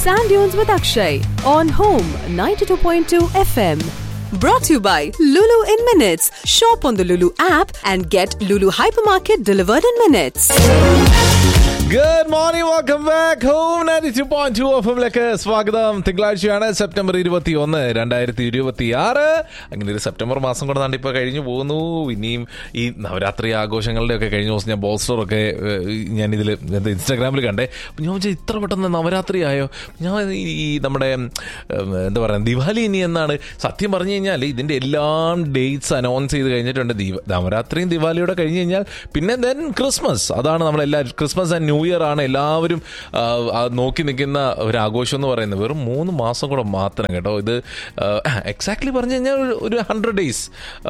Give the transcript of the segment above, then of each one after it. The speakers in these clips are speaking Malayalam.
Sand Dunes with Akshay on Home 92.2 FM. Brought to you by Lulu in Minutes. Shop on the Lulu app and get Lulu Hypermarket delivered in minutes. Good morning welcome back home ninety two point two F എമ്മിലേക്ക് സ്വാഗതം തിങ്കളാഴ്ചയാണ് സെപ്റ്റംബർ ഇരുപത്തി ഒന്ന് രണ്ടായിരത്തി ഇരുപത്തി ആറ് അങ്ങനെ ഒരു സെപ്റ്റംബർ മാസം കൂടെ നാണ്ട് ഇപ്പോൾ കഴിഞ്ഞു പോകുന്നു ഇനിയും ഈ നവരാത്രി ആഘോഷങ്ങളുടെ ഒക്കെ കഴിഞ്ഞ ദിവസം ഞാൻ ബോസ്റ്ററൊക്കെ ഞാൻ ഇതിൽ ഇൻസ്റ്റാഗ്രാമിൽ കണ്ടേ അപ്പം ഞാൻ വിചാരിച്ചു ഇത്ര പെട്ടെന്ന് നവരാത്രി ആയോ ഞാൻ ഈ- ഈ നമ്മുടെ ഉം, എന്താ പറയുക ദിവാലി ഇനി എന്നാണ് സത്യം പറഞ്ഞു കഴിഞ്ഞാൽ ഇതിൻ്റെ എല്ലാം ഡേറ്റ്സ് അനൗൺസ് ചെയ്ത് കഴിഞ്ഞിട്ടുണ്ട് ദീപ നവരാത്രിയും ദിവാലിയോടെ കഴിഞ്ഞ് കഴിഞ്ഞാൽ പിന്നെ ദെൻ ക്രിസ്മസ് അതാണ് നമ്മളെല്ലാവരും ക്രിസ്മസ് ആൻഡ് ന്യൂ ഇയർ ആണ് എല്ലാവരും ആ, ആ, നോക്കി നിൽക്കുന്ന ഒരു ആഘോഷം എന്ന് പറയുന്നത് വെറും മൂന്ന് മാസം കൂടെ മാത്രം കേട്ടോ ഇത് എക്സാക്ട്ലി പറഞ്ഞു കഴിഞ്ഞാൽ ഒരു- ഒരു ഹൺഡ്രഡ് ഡേയ്സ്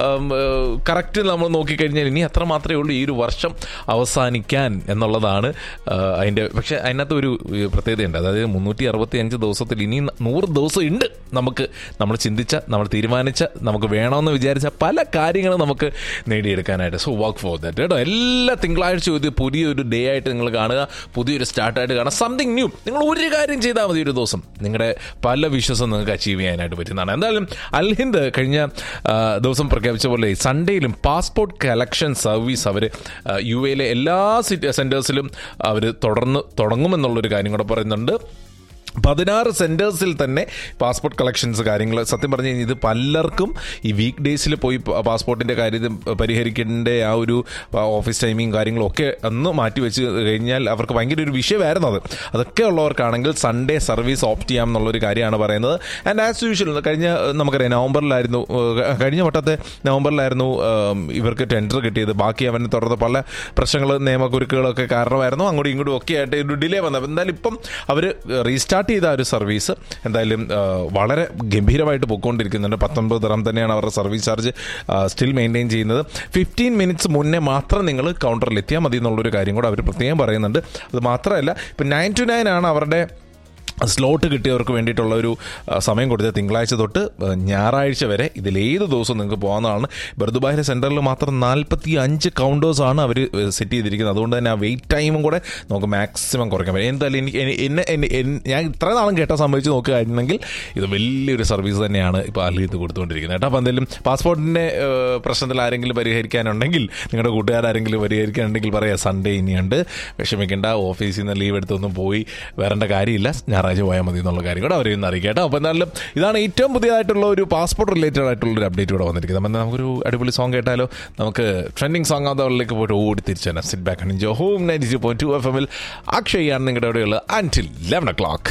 കറക്റ്റ് നമ്മൾ നോക്കിക്കഴിഞ്ഞാൽ ഇനി അത്ര മാത്രമേ ഉള്ളൂ ഈ ഒരു വർഷം അവസാനിക്കാൻ എന്നുള്ളതാണ് ആ, അതിൻ്റെ പക്ഷേ അതിനകത്ത് ഒരു ഏഹ്, പ്രത്യേകതയുണ്ട് അതായത് മുന്നൂറ്റി അറുപത്തി അഞ്ച് ദിവസത്തിൽ ഇനി നൂറ് ദിവസം ഉണ്ട് നമുക്ക് നമ്മൾ ചിന്തിച്ച നമ്മൾ തീരുമാനിച്ച നമുക്ക് വേണമെന്ന് വിചാരിച്ച പല കാര്യങ്ങളും നമുക്ക് നേടിയെടുക്കാനായിട്ട് സോ വർക്ക് ഫോർ ദാറ്റ് കേട്ടോ എല്ലാ തിങ്കളാഴ്ചയും ഇത് പുതിയൊരു ഡേ ആയിട്ട് നിങ്ങൾ കാണുക പുതിയൊരു സ്റ്റാർട്ടായിട്ട് കാണുക സംതിങ് ന്യൂ നിങ്ങൾ ഒരു കാര്യം ചെയ്താൽ മതി ഒരു ദിവസം നിങ്ങളുടെ പല വിശ്വസം നിങ്ങൾക്ക് അച്ചീവ് ചെയ്യാനായിട്ട് പറ്റുന്നതാണ് എന്തായാലും അൽഹിന്ദ് കഴിഞ്ഞ ആ, ദിവസം പ്രഖ്യാപിച്ച പോലെ സൺഡേയിലും പാസ്പോർട്ട് കളക്ഷൻ സർവീസ് അവർ യു എയിലെ എല്ലാ സിറ്റി സെൻറ്റേഴ്സിലും അവർ തുടർന്ന് തുടങ്ങുമെന്നുള്ളൊരു കാര്യം കൂടെ പറയുന്നുണ്ട് പതിനാറ് സെന്റേഴ്സിൽ തന്നെ പാസ്പോർട്ട് കളക്ഷൻസ് കാര്യങ്ങൾ സത്യം പറഞ്ഞു കഴിഞ്ഞാൽ ഇത് പലർക്കും ഈ വീക്ക് ഡേയ്സിൽ പോയി പ- പാസ്പോർട്ടിന്റെ കാര്യം പരിഹരിക്കേണ്ട ആ ഒരു ആ, ഓഫീസ് ടൈമിങ് കാര്യങ്ങളും ഒക്കെ ഒന്ന് മാറ്റി വെച്ച് കഴിഞ്ഞാൽ അവർക്ക് ഭയങ്കര ഒരു വിഷയമായിരുന്നു അത് അതൊക്കെ ഉള്ളവർക്കാണെങ്കിൽ സൺഡേ സർവീസ് ഓപ്റ്റ് ചെയ്യാം എന്നുള്ളൊരു കാര്യമാണ് പറയുന്നത് ആൻഡ് ആസ് യൂഷ്വൽ കഴിഞ്ഞ നമുക്കറിയാം നവംബറിലായിരുന്നു ഏഹ്, കഴിഞ്ഞ വട്ടത്തെ നവംബറിലായിരുന്നു ഏഹ്, ഇവർക്ക് ടെൻഡർ കിട്ടിയത് ബാക്കി അവനെ തുടർന്ന് പല പ്രശ്നങ്ങൾ നിയമക്കുരുക്കുകളൊക്കെ കാരണമായിരുന്നു അങ്ങോട്ടും ഇങ്ങോട്ടും ഒക്കെ ആയിട്ട് ഒരു ഡിലേ വന്നത് എന്തായാലും ഇപ്പം അവർ റീസ്റ്റാർട്ട് ചെയ്ത ആ ഒരു സർവീസ് എന്തായാലും ആ, വളരെ ഗംഭീരമായിട്ട് പൊയ്ക്കൊണ്ടിരിക്കുന്നുണ്ട് പത്തൊൻപത് ദിറം തന്നെയാണ് അവരുടെ സർവീസ് ചാർജ് സ്റ്റിൽ മെയിൻറ്റെയിൻ ചെയ്യുന്നത് ഫിഫ്റ്റീൻ മിനിറ്റ്സ് മുന്നേ മാത്രം നിങ്ങൾ കൗണ്ടറിൽ എത്തിയാൽ മതി എന്നുള്ളൊരു കാര്യം കൂടെ അവർ പ്രത്യേകം പറയുന്നുണ്ട് അത് മാത്രമല്ല ഇപ്പം നയൻ ടു നയൻ ആണ് അവരുടെ സ്ലോട്ട് കിട്ടിയവർക്ക് വേണ്ടിയിട്ടുള്ള ഒരു ആ, സമയം കൊടുത്ത തിങ്കളാഴ്ച തൊട്ട് ആ, ഞായറാഴ്ച വരെ ഇതിലേത് ദിവസവും നിങ്ങൾക്ക് പോകാവുന്നതാണ് ബർദുബാഹിലെ സെൻറ്ററിൽ മാത്രം നാൽപ്പത്തി അഞ്ച് കൗണ്ടേഴ്സാണ് അവർ സെറ്റ് ചെയ്തിരിക്കുന്നത് അതുകൊണ്ട് തന്നെ ആ വെയിറ്റ് ടൈമും കൂടെ നമുക്ക് മാക്സിമം കുറയ്ക്കാൻ പറ്റും എന്തായാലും എനിക്ക് എനി- എന്നെ എന്നെ- എൻ- ഞാൻ ഇത്ര നാളും കേട്ട സംബന്ധിച്ച് നോക്കുകയായിരുന്നെങ്കിൽ ഇത് വലിയൊരു സർവീസ് തന്നെയാണ് ഇപ്പോൾ അലിയത്ത് കൊടുത്തുകൊണ്ടിരിക്കുന്നത് കേട്ടോ അപ്പോൾ എന്തായാലും പാസ്പോർട്ടിൻ്റെ പ്രശ്നത്തിൽ ആരെങ്കിലും പരിഹരിക്കാനുണ്ടെങ്കിൽ നിങ്ങളുടെ കൂട്ടുകാരെങ്കിലും പരിഹരിക്കാനുണ്ടെങ്കിൽ പറയാം സൺഡേ ഇനിയുണ്ട് വിഷമിക്കേണ്ട ഓഫീസിൽ നിന്ന് ലീവ് എടുത്തൊന്നും പോയി വരേണ്ട കാര്യമില്ല ഞായറാഴ്ച പോയാൽ മതി എന്നുള്ള കാര്യം കൂടെ അവരെ ഒന്ന് അറിയിക്കാം കേട്ടോ അപ്പോൾ എന്നാലും ഇതാണ് ഏറ്റവും പുതിയതായിട്ടുള്ള ഒരു പാസ്പോർട്ട് റിലേറ്റഡ് ആയിട്ടുള്ള ഒരു അപ്ഡേറ്റ് കൂടെ വന്നിരിക്കുന്നത് അപ്പം നമുക്കൊരു അടിപൊളി സോങ് കേട്ടാലോ നമുക്ക് ട്രെൻഡിങ് സോങ് ആവുന്നവരിലേക്ക് പോയിട്ട് ഓടി തിരിച്ചു തന്നെ സിറ്റ് ബാക്ക് ആണ് home ninety two point two F എമ്മിൽ അക്ഷയാണ് നിങ്ങളുടെ അവിടെയുള്ളത് until eleven o'clock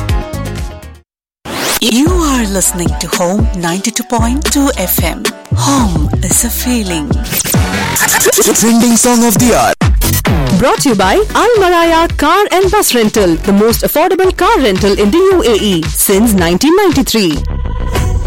You are listening to Home 92.2 FM. Home is a feeling. Trending song of the hour. Brought to you by Al Maraya Car and Bus Rental, the most affordable car rental in the UAE since 1993.